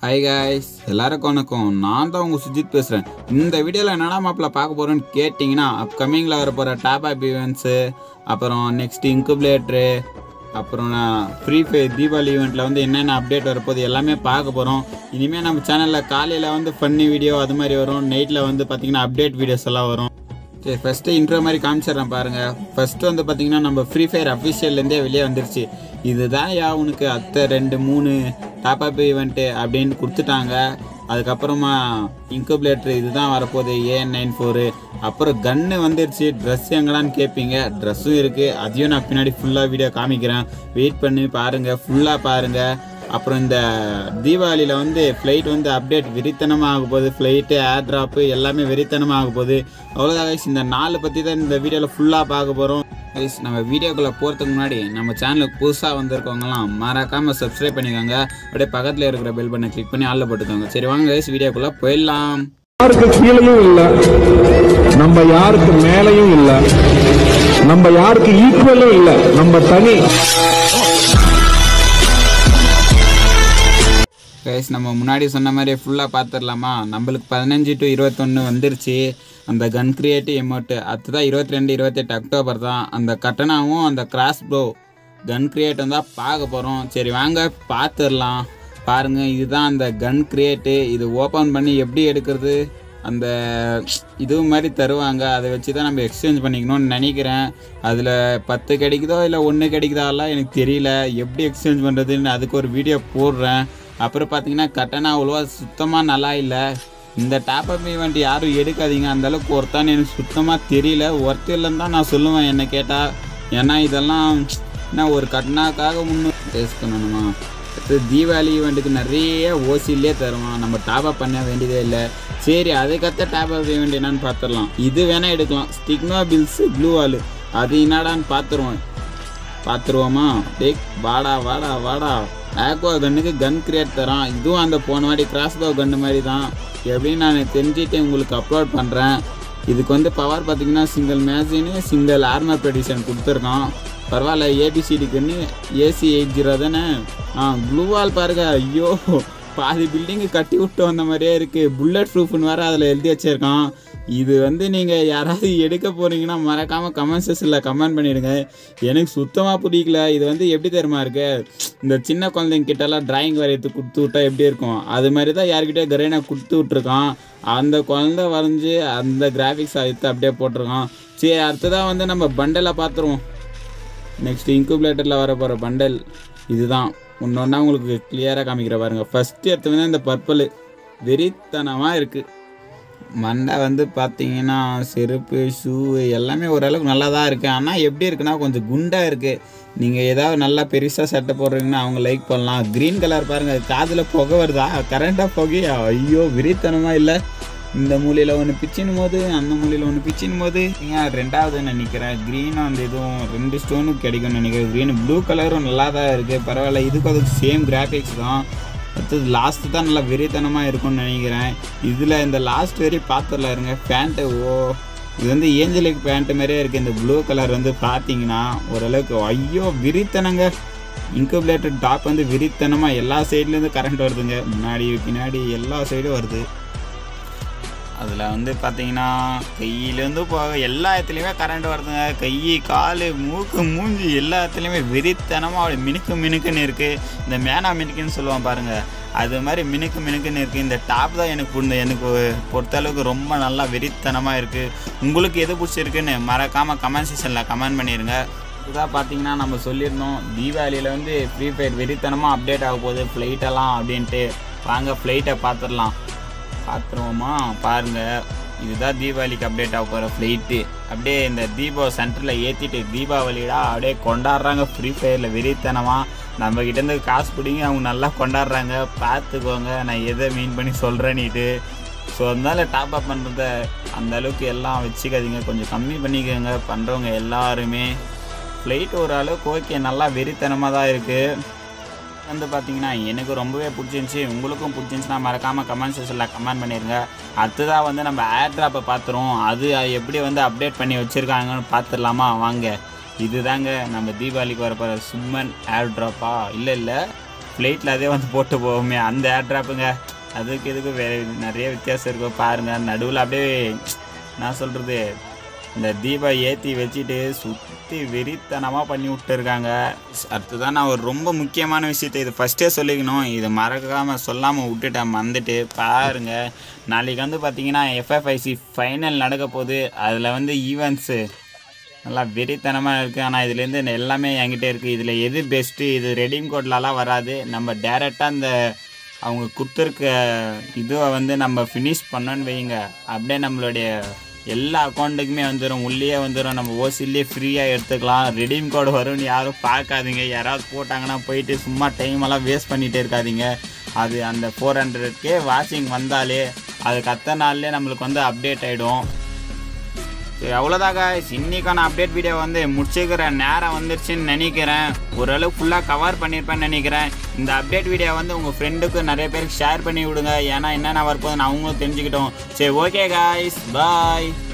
hi guys எல்லாருக்கும் வணக்கம் நான் தான் உங்கள் சுஜித் பேசுகிறேன் இந்த வீடியோவில் என்னடா மாப்பிள்ள பார்க்க போகிறோன்னு கேட்டிங்கன்னா அப்கமிங்கில் வர போகிற டாப் ஆப் ஈவெண்ட்ஸு அப்புறம் நெக்ஸ்ட் இன்குபுலேட்ரு அப்புறம் ஃப்ரீ ஃபயர் தீபாவளி ஈவெண்ட்டில் வந்து என்னென்ன அப்டேட் வரப்போகுது எல்லாமே பார்க்க போகிறோம் இனிமேல் நம்ம சேனலில் காலையில் வந்து ஃபன்னி வீடியோ அது மாதிரி வரும் நைட்டில் வந்து பார்த்திங்கன்னா அப்டேட் வீடியோஸ் எல்லாம் வரும் சரி ஃபஸ்ட்டு இன்ட்ரோ மாதிரி காமிச்சிடுறேன் பாருங்கள் ஃபஸ்ட்டு வந்து பார்த்தீங்கன்னா நம்ம ஃப்ரீ ஃபயர் அஃபிஷியல்லேருந்தே வெளியே வந்துருச்சு இதுதான் யா உனக்கு அத்தை ரெண்டு மூணு டாப் அப் ஈவெண்ட்டு அப்படின்னு கொடுத்துட்டாங்க அதுக்கப்புறமா இன்குபுலேட்டர் இதுதான் வரப்போகுது ஏஎன் நைன் ஃபோரு அப்புறம் கன்று வந்துருச்சு ட்ரெஸ் எங்கடான்னு கேட்பீங்க ட்ரெஸ்ஸும் இருக்குது அதையும் நான் பின்னாடி ஃபுல்லாக வீடியோ காமிக்கிறேன் வெயிட் பண்ணி பாருங்கள் ஃபுல்லாக பாருங்கள் அப்புறம் இந்த தீபாவளியில் வந்து ஃப்ளைட் வந்து அப்டேட் வெறித்தனமாக ஆக போகுது ஃப்ளைட்டு ஏர் ட்ராப்பு எல்லாமே வெறித்தனமாக ஆக போகுது அவ்வளோதான் guys இந்த நாலு பற்றி தான் இந்த வீடியோவில் ஃபுல்லாக பார்க்க போகிறோம் கைஸ் நம்ம வீடியோக்குள்ளே போகிறதுக்கு முன்னாடி நம்ம சேனலுக்கு புதுசாக வந்திருக்கவங்கலாம் மறக்காமல் சப்ஸ்கிரைப் பண்ணிக்கோங்க அப்படியே பக்கத்தில் இருக்கிற பெல் பண்ணை கிளிக் பண்ணி ஆளில் போட்டுக்கோங்க சரி வாங்க கைஸ் வீடியோக்குள்ளே போயிடலாம் யாருக்கு கீழேயும் இல்ல நம்ம யாருக்கு மேலையும் இல்ல நம்ம யாருக்கு ஈக்குவலும் இல்ல நம்ம தனி கைஸ் நம்ம முன்னாடி சொன்ன மாதிரி ஃபுல்லாக பார்த்துடலாமா நம்மளுக்கு பதினஞ்சு டு இருபத்தொன்று வந்துருச்சு அந்த கன் கிரியேட்டிவ் எமௌண்ட்டு அதுதான் இருபத்தி ரெண்டு இருபத்தெட்டு அக்டோபர் தான் அந்த கட்டணாவும் அந்த கிராஸ் ப்ரோ கன் கிரியேட்டும் தான் பார்க்க போகிறோம் சரி வாங்க பார்த்துடலாம் பாருங்கள் இதுதான் அந்த கன் கிரியேட்டு இது ஓப்பன் பண்ணி எப்படி எடுக்கிறது அந்த இது மாதிரி தருவாங்க அதை வச்சு தான் நம்ம எக்ஸ்சேஞ்ச் பண்ணிக்கணும்னு நினைக்கிறேன் அதில் பத்து கிடைக்குதோ இல்லை ஒன்று கிடைக்குதாலாம் எனக்கு தெரியல எப்படி எக்ஸ்சேஞ்ச் பண்ணுறதுன்னு அதுக்கு ஒரு வீடியோ போடுறேன் அப்புறம் பார்த்தீங்கன்னா கட்டணா அவ்வளோவா சுத்தமாக நல்லா இல்லை இந்த டாப் அப் ஈவெண்ட் யாரும் எடுக்காதீங்க அந்த அளவுக்கு ஒருத்தான்னு எனக்கு சுத்தமாக தெரியல ஒர்த்து இல்லைன்னு தான் நான் சொல்லுவேன் என்னை கேட்டால் ஏன்னா இதெல்லாம் என்ன ஒரு கட்டணாக்காக முன்னூறு டேஸ்ட் பண்ணணுமா அடுத்து தீபாவளி ஈவெண்ட்டுக்கு நிறைய ஓசிலே தருவான் நம்ம டாப் அப் பண்ண வேண்டியதே இல்லை சரி அதுக்கத்த டாப் அப் ஈவெண்ட் என்னன்னு பார்த்துடலாம் இது வேணால் எடுக்கலாம் ஸ்டிக்மா பில்ஸு ப்ளூ வாலு அது என்னடான்னு பார்த்துருவோம் பார்த்துருவோமா டேக் வாடா வாடா வாடா ஆக்வா கன்னுக்கு கன் கிரியேட் தரான் இதுவும் அந்த போன வாட்டி கிராஸ் போ கன்று மாதிரி தான் எப்படின்னு நான் தெரிஞ்சுட்டு உங்களுக்கு அப்லோட் பண்ணுறேன் இதுக்கு வந்து பவர் பார்த்தீங்கன்னா சிங்கிள் மேக்சின்னு சிங்கிள் ஆர்மர் ப்ரெடிஷன் கொடுத்துருக்கான் பரவாயில்ல ஏபிசிடி கன்று ஏசி எயிட் ஜீரோ தானே ஆ ப்ளூ வால் பாருங்க ஐயோ பாதி பில்டிங்கு கட்டி விட்டு வந்த மாதிரியே இருக்குது புல்லட் ப்ரூஃப்னு வேறு அதில் எழுதி வச்சிருக்கான் இது வந்து நீங்கள் யாராவது எடுக்க போகிறீங்கன்னா மறக்காமல் கமெண்ட் செக்ஷனில் கமெண்ட் பண்ணிடுங்க எனக்கு சுத்தமாக பிடிக்கல இது வந்து எப்படி தெரியுமா இருக்கு இந்த சின்ன குழந்தைங்க கிட்டலாம் டிராயிங் வரையறதுக்கு கொடுத்து விட்டா எப்படி இருக்கும் அது மாதிரி தான் யார்கிட்டயோ கரேனா கொடுத்து விட்ருக்கான் அந்த குழந்தை வரைஞ்சி அந்த கிராஃபிக்ஸ் எடுத்து அப்படியே போட்டிருக்கான் சரி அடுத்ததாக வந்து நம்ம பண்டலை பார்த்துருவோம் நெக்ஸ்ட் இன்குபுலேட்டரில் வர போகிற பண்டல் இதுதான் ஒன்று ஒன்றா உங்களுக்கு கிளியராக காமிக்கிற பாருங்க ஃபஸ்ட்டு எடுத்து வந்து இந்த பர்பிள் வெறித்தனமாக இருக்குது மண்டை வந்து பார்த்தீங்கன்னா செருப்பு ஷூ எல்லாமே ஓரளவுக்கு நல்லா தான் இருக்குது ஆனால் எப்படி இருக்குன்னா கொஞ்சம் குண்டாக இருக்குது நீங்கள் ஏதாவது நல்லா பெருசாக சட்டை போடுறீங்கன்னா அவங்க லைக் பண்ணலாம் க்ரீன் கலர் பாருங்கள் காதில் புகை வருதா கரண்ட்டாக புகையா ஐயோ விரித்தனமாக இல்லை இந்த மூலையில் ஒன்று பிச்சினும் போது அந்த மூலையில் ஒன்று பிச்சினும் போது ஏன் ரெண்டாவது நினைக்கிறேன் க்ரீனும் அந்த இதுவும் ரெண்டு ஸ்டோனும் கிடைக்கும்னு நினைக்கிறேன் க்ரீன் ப்ளூ கலரும் நல்லா தான் இருக்குது பரவாயில்ல இதுக்கு அதுக்கு சேம் கிராஃபிக்ஸ் தான் அடுத்தது லாஸ்ட்டு தான் நல்லா வெறித்தனமாக இருக்கும்னு நினைக்கிறேன் இதில் இந்த லாஸ்ட் வரையும் பார்த்துடலாம் இருங்க பேண்ட்டு ஓ இது வந்து ஏஞ்சலிக் பேண்ட்டு மாதிரியே இருக்குது இந்த ப்ளூ கலர் வந்து பார்த்தீங்கன்னா ஓரளவுக்கு ஐயோ விரித்தனங்க இன்குபுலேட்டர் டாப் வந்து விரித்தனமாக எல்லா சைட்லேருந்து கரண்ட் வருதுங்க முன்னாடி பின்னாடி எல்லா சைடும் வருது அதில் வந்து பார்த்தீங்கன்னா கையிலேருந்து போக எல்லா இடத்துலையுமே கரண்ட் வருதுங்க கை கால் மூக்கு மூஞ்சி எல்லா இடத்துலையுமே வெறித்தனமாக அப்படி மினுக்கு மினுக்குன்னு இருக்குது இந்த மேனா மினுக்குன்னு சொல்லுவான் பாருங்கள் அது மாதிரி மினுக்கு மினுக்குன்னு இருக்குது இந்த டாப் தான் எனக்கு பிடிந்த எனக்கு பொறுத்தளவுக்கு ரொம்ப நல்லா வெறித்தனமாக இருக்குது உங்களுக்கு எது பிடிச்சிருக்குன்னு மறக்காமல் கமெண்ட் செக்ஷனில் கமெண்ட் பண்ணிடுங்க இதுதான் பார்த்தீங்கன்னா நம்ம சொல்லியிருந்தோம் தீபாவளியில் வந்து ஃப்ரீ ஃபயர் வெறித்தனமாக அப்டேட் ஆக போகுது ஃப்ளைட்டெல்லாம் அப்படின்ட்டு வாங்க ஃப்ளைட்டை பார்த்துடலாம் பார்த்துருவோமா பாருங்கள் இதுதான் தீபாவளிக்கு அப்டேட் ஆக போகிற ஃப்ளைட்டு அப்படியே இந்த தீபோ சென்டரில் ஏற்றிட்டு தீபாவளிடா அப்படியே கொண்டாடுறாங்க ஃப்ரீ ஃபயரில் வெறித்தனமாக நம்ம கிட்டேருந்து காசு பிடிங்க அவங்க நல்லா கொண்டாடுறாங்க பார்த்துக்கோங்க நான் எதை மீன் பண்ணி சொல்கிறேன்னிட்டு ஸோ அதனால டாப் அப் பண்ணுறத அந்த அளவுக்கு எல்லாம் வச்சுக்காதீங்க கொஞ்சம் கம்மி பண்ணிக்கோங்க பண்ணுறவங்க எல்லாருமே ஃப்ளைட் ஓரளவுக்கு ஓகே நல்லா வெறித்தனமாக தான் இருக்குது வந்து பார்த்தீங்கன்னா எனக்கு ரொம்பவே பிடிச்சிருந்துச்சி உங்களுக்கும் பிடிச்சிருந்துச்சுன்னா மறக்காமல் கமெண்ட் செக்ஷனில் கமெண்ட் பண்ணிடுங்க அடுத்ததாக வந்து நம்ம ஏர் ட்ராப்பை பார்த்துருவோம் அது எப்படி வந்து அப்டேட் பண்ணி வச்சுருக்காங்கன்னு பார்த்துடலாமா வாங்க இதுதாங்க நம்ம தீபாவளிக்கு வரப்போகிற சும்மன் ஏர் ட்ராப்பா இல்லை இல்லை ஃப்ளைட்டில் அதே வந்து போட்டு போவோமே அந்த ஏர் ட்ராப்புங்க அதுக்கு இதுக்கு வே நிறைய வித்தியாசம் இருக்கும் பாருங்கள் நடுவில் அப்படியே நான் சொல்கிறது இந்த தீபம் ஏற்றி வச்சுட்டு சுற்றி வெறித்தனமாக பண்ணி விட்டுருக்காங்க அடுத்ததான் நான் ஒரு ரொம்ப முக்கியமான விஷயத்தை இது ஃபஸ்ட்டே சொல்லிக்கணும் இது மறக்காமல் சொல்லாமல் விட்டுட்டேன் மறந்துட்டு பாருங்கள் நாளைக்கு வந்து பார்த்தீங்கன்னா எஃப்எஃப்ஐசி ஃபைனல் நடக்க போகுது அதில் வந்து ஈவெண்ட்ஸு நல்லா வெறித்தனமாக இருக்குது ஆனால் இதுலேருந்து எல்லாமே என்கிட்ட இருக்குது இதில் எது பெஸ்ட்டு இது ரெடீம் கோட்லலாம் வராது நம்ம டேரெக்டாக அந்த அவங்க கொடுத்துருக்க இதுவை வந்து நம்ம ஃபினிஷ் பண்ணோன்னு வைங்க அப்படியே நம்மளுடைய எல்லா அக்கௌண்ட்டுக்குமே வந்துடும் உள்ளே வந்துடும் நம்ம ஓசிலே ஃப்ரீயாக எடுத்துக்கலாம் ரெடீம் கோடு வரும்னு யாரும் பார்க்காதீங்க யாராவது போட்டாங்கன்னா போயிட்டு சும்மா டைம் எல்லாம் வேஸ்ட் பண்ணிகிட்டே இருக்காதீங்க அது அந்த ஃபோர் ஹண்ட்ரட்கே வாஷிங் வந்தாலே அதுக்கு அத்தனை நாள்லேயே நம்மளுக்கு வந்து அப்டேட் ஆகிடும் சரி அவ்வளோதான் guys இன்னைக்கான அப்டேட் வீடியோ வந்து முடிச்சுக்கிற நேரம் வந்துருச்சுன்னு நினைக்கிறேன் ஓரளவு ஃபுல்லாக கவர் பண்ணியிருப்பேன்னு நினைக்கிறேன் இந்த அப்டேட் வீடியோ வந்து உங்கள் ஃப்ரெண்டுக்கு நிறைய பேருக்கு ஷேர் பண்ணி விடுங்க ஏன்னா என்னென்ன வரப்போகுதுன்னு அவங்களும் தெரிஞ்சுக்கிட்டோம் சரி ஓகே காய்ஸ் பாய்